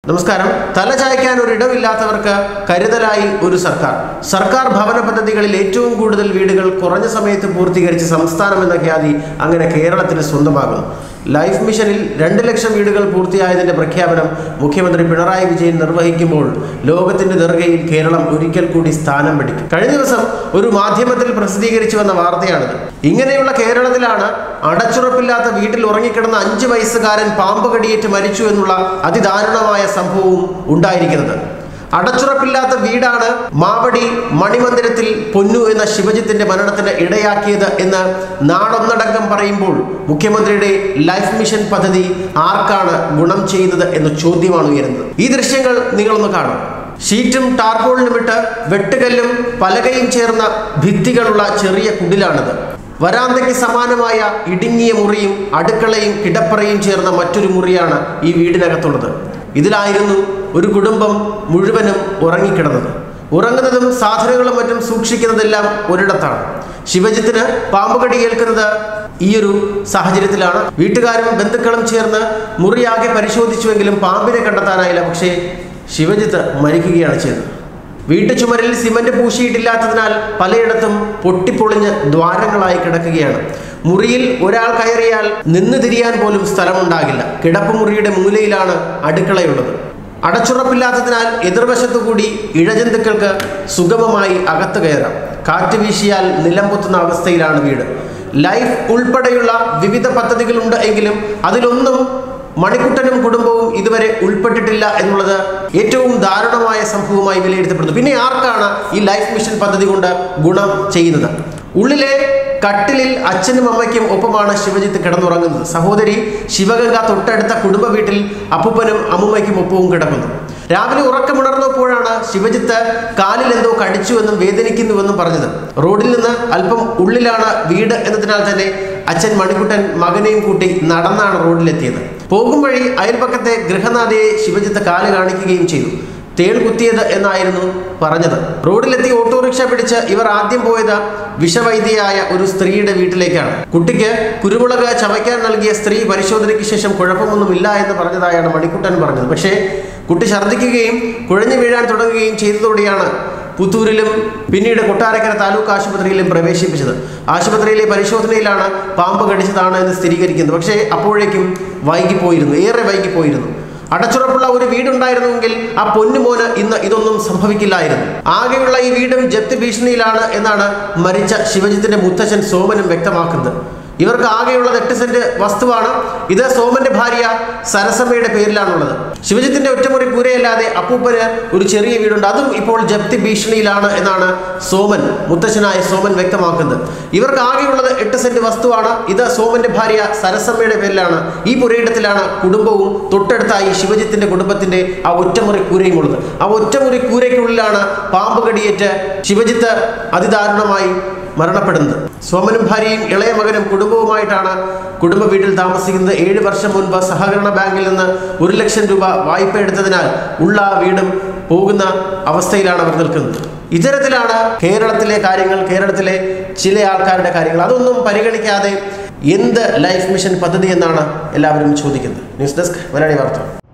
നമസ്കാരം തലചായ്ക്കാൻ ഒരു ഇടമില്ലാത്തവർക്ക് കരുതലായി ഒരു സർക്കാർ സർക്കാർ ഭവന പദ്ധതികളിൽ ഏറ്റവും കൂടുതൽ വീടുകൾ കുറഞ്ഞ സമയത്ത് പൂർത്തീകരിച്ച് സംസ്ഥാനം എന്ന ഖ്യാതി അങ്ങനെ കേരളത്തിന് സ്വന്തമാകുന്നു ലൈഫ് മിഷനിൽ രണ്ട് ലക്ഷം വീടുകൾ പൂർത്തിയായതിന്റെ പ്രഖ്യാപനം മുഖ്യമന്ത്രി പിണറായി വിജയൻ നിർവഹിക്കുമ്പോൾ ലോകത്തിന്റെ നെറുകയിൽ കേരളം ഒരിക്കൽ കൂടി സ്ഥാനം പിടിക്കും കഴിഞ്ഞ ദിവസം ഒരു മാധ്യമത്തിൽ പ്രസിദ്ധീകരിച്ചു വന്ന വാർത്തയാണിത് ഇങ്ങനെയുള്ള കേരളത്തിലാണ് അടച്ചുറപ്പില്ലാത്ത വീട്ടിൽ ഉറങ്ങിക്കിടന്ന അഞ്ച് വയസ്സുകാരൻ പാമ്പ് കടിയേറ്റ് മരിച്ചു എന്നുള്ള അതിദാരുണമായ സംഭവവും ഉണ്ടായിരിക്കുന്നത് അടച്ചുറപ്പില്ലാത്ത വീടാണ് മാവടി മണിമന്ദിരത്തിൽ പൊന്നു എന്ന ശിവജിത്തിന്റെ മരണത്തിന് ഇടയാക്കിയത് എന്ന് നാടൊന്നടങ്കം പറയുമ്പോൾ മുഖ്യമന്ത്രിയുടെ ലൈഫ് മിഷൻ പദ്ധതി ആർക്കാണ് ഗുണം ചെയ്തത് എന്ന ചോദ്യമാണ് ഉയരുന്നത് ഈ ദൃശ്യങ്ങൾ നിങ്ങളൊന്ന് കാണും ഷീറ്റും ടാർപോളിനും ഇട്ട് വെട്ടുകല്ലും പലകയും ചേർന്ന ഭിത്തികളുള്ള ചെറിയ കുടിലാണിത് വരാന്തയ്ക്ക് സമാനമായ ഇടുങ്ങിയ മുറിയും അടുക്കളയും കിടപ്പറയും ചേർന്ന മറ്റൊരു മുറിയാണ് ഈ വീടിനകത്തുള്ളത് ഇതിലായിരുന്നു ഒരു കുടുംബം മുഴുവനും ഉറങ്ങിക്കിടന്നത് ഉറങ്ങുന്നതും സാധനങ്ങളും മറ്റും സൂക്ഷിക്കുന്നതെല്ലാം ഒരിടത്താണ് ശിവജിത്തിന് പാമ്പുകടി ഏൽക്കുന്നത് ഈയൊരു സാഹചര്യത്തിലാണ് വീട്ടുകാരും ബന്ധുക്കളും ചേർന്ന് മുറിയാകെ പരിശോധിച്ചുവെങ്കിലും പാമ്പിനെ കണ്ടെത്താനായില്ല പക്ഷേ ശിവജിത്ത് മരിക്കുകയാണ് ചെയ്തത് വീട്ടുചുമരിൽ സിമന്റ് പൂശിയിട്ടില്ലാത്തതിനാൽ പലയിടത്തും പൊട്ടിപ്പൊളിഞ്ഞ് ദ്വാരങ്ങളായി കിടക്കുകയാണ് മുറിയിൽ ഒരാൾ കയറിയാൽ നിന്ന് തിരിയാൻ പോലും സ്ഥലമുണ്ടാകില്ല കിടപ്പുമുറിയുടെ മൂലയിലാണ് അടുക്കളയുള്ളത് അടച്ചുറപ്പില്ലാത്തതിനാൽ എതിർവശത്തു കൂടി ഇഴജന്തുക്കൾക്ക് സുഗമമായി അകത്ത് കയറാം കാറ്റ് വീശിയാൽ നിലം പൊത്തുന്ന അവസ്ഥയിലാണ് വീട് ലൈഫ് ഉൾപ്പെടെയുള്ള വിവിധ പദ്ധതികളുണ്ട് എങ്കിലും അതിലൊന്നും മണിക്കുട്ടനും കുടുംബവും ഇതുവരെ ഉൾപ്പെട്ടിട്ടില്ല എന്നുള്ളത് ഏറ്റവും ദാരുണമായ സംഭവമായി വിലയിരുത്തപ്പെടുന്നു പിന്നെ ആർക്കാണ് ഈ ലൈഫ് മിഷൻ പദ്ധതി കൊണ്ട് ഗുണം ചെയ്യുന്നത് ഉള്ളിലെ കട്ടിലിൽ അച്ഛനും അമ്മയ്ക്കും ഒപ്പമാണ് ശിവജിത്ത് കിടന്നുറങ്ങുന്നത് സഹോദരി ശിവഗംഗ തൊട്ടടുത്ത കുടുംബ വീട്ടിൽ അപ്പൂപ്പനും അമ്മുമ്മയ്ക്കും ഒപ്പവും കിടക്കുന്നു രാവിലെ ഉറക്കമുണർന്നപ്പോഴാണ് ശിവജിത്ത് കാലിൽ എന്തോ കടിച്ചുവെന്നും വേദനിക്കുന്നുവെന്നും പറഞ്ഞത് റോഡിൽ നിന്ന് അല്പം ഉള്ളിലാണ് വീട് എന്നതിനാൽ തന്നെ അച്ഛൻ മണിക്കുട്ടൻ മകനെയും കൂട്ടി നടന്നാണ് റോഡിലെത്തിയത് പോകും വഴി അയൽപക്കത്തെ ഗൃഹനാഥയെ ശിവജിത്ത് കാല് കാണിക്കുകയും ചെയ്തു തേൾ കുത്തിയത് എന്നായിരുന്നു പറഞ്ഞത് റോഡിലെത്തി ഓട്ടോറിക്ഷ പിടിച്ച് ഇവർ ആദ്യം പോയത് വിഷവൈദ്യയായ ഒരു സ്ത്രീയുടെ വീട്ടിലേക്കാണ് കുട്ടിക്ക് കുരുമുളക് ചവയ്ക്കാൻ നൽകിയ സ്ത്രീ പരിശോധനയ്ക്ക് ശേഷം കുഴപ്പമൊന്നുമില്ല എന്ന് പറഞ്ഞതായാണ് മണിക്കുട്ടൻ പറഞ്ഞത് പക്ഷേ കുട്ടി ഛർദ്ദിക്കുകയും കുഴഞ്ഞു വീഴാൻ തുടങ്ങുകയും ചെയ്തതോടെയാണ് പുത്തൂരിലും പിന്നീട് കൊട്ടാരക്കര താലൂക്ക് ആശുപത്രിയിലും പ്രവേശിപ്പിച്ചത് ആശുപത്രിയിലെ പരിശോധനയിലാണ് പാമ്പ് കടിച്ചതാണ് എന്ന് സ്ഥിരീകരിക്കുന്നത് പക്ഷേ അപ്പോഴേക്കും വൈകിപ്പോയിരുന്നു ഏറെ വൈകിപ്പോയിരുന്നു അടച്ചുറപ്പുള്ള ഒരു വീടുണ്ടായിരുന്നുവെങ്കിൽ ആ പൊന്നുമോന് ഇന്ന് ഇതൊന്നും സംഭവിക്കില്ലായിരുന്നു ആകെയുള്ള ഈ വീടും ജപ്തി ഭീഷണിയിലാണ് എന്നാണ് മരിച്ച ശിവജിത്തിന്റെ മുത്തച്ഛൻ സോമനും വ്യക്തമാക്കുന്നത് ഇവർക്ക് ആകെയുള്ളത് എട്ട് സെന്റ് വസ്തുവാണ് ഇത് സോമന്റെ ഭാര്യ സരസമ്മയുടെ പേരിലാണുള്ളത് ശിവജിത്തിന്റെ ഒറ്റമുറി കൂരയല്ലാതെ അപ്പൂപ്പന് ഒരു ചെറിയ വീടുണ്ട് അതും ഇപ്പോൾ ജപ്തി ഭീഷണിയിലാണ് എന്നാണ് സോമൻ മുത്തച്ഛനായ സോമൻ വ്യക്തമാക്കുന്നത് ഇവർക്ക് ആകെയുള്ളത് എട്ട് സെന്റ് വസ്തുവാണ് ഇത് സോമന്റെ ഭാര്യ സരസമ്മയുടെ പേരിലാണ് ഈ പുരയിടത്തിലാണ് കുടുംബവും തൊട്ടടുത്തായി ശിവജിത്തിന്റെ കുടുംബത്തിന്റെ ആ ഒറ്റമുറി കൂരയും ഉള്ളത് ആ ഒറ്റമുറി കൂരയ്ക്കുള്ളിലാണ് പാമ്പ് കടിയേറ്റ് ശിവജിത്ത് അതിദാരുണമായി മരണപ്പെടുന്നത് സോമനും ഭാര്യയും ഇളയ മകനും കുടുംബവുമായിട്ടാണ് കുടുംബ വീട്ടിൽ താമസിക്കുന്നത് ഏഴ് വർഷം മുൻപ് സഹകരണ ബാങ്കിൽ നിന്ന് ഒരു ലക്ഷം രൂപ വായ്പ എടുത്തതിനാൽ ഉള്ള ആ വീടും പോകുന്ന അവസ്ഥയിലാണ് അവർ നിൽക്കുന്നത് ഇത്തരത്തിലാണ് കേരളത്തിലെ കാര്യങ്ങൾ കേരളത്തിലെ ചില ആൾക്കാരുടെ കാര്യങ്ങൾ അതൊന്നും പരിഗണിക്കാതെ എന്ത് ലൈഫ് മിഷൻ പദ്ധതി എന്നാണ് എല്ലാവരും ചോദിക്കുന്നത് ന്യൂസ് ഡെസ്ക് മലയാളി വാർത്ത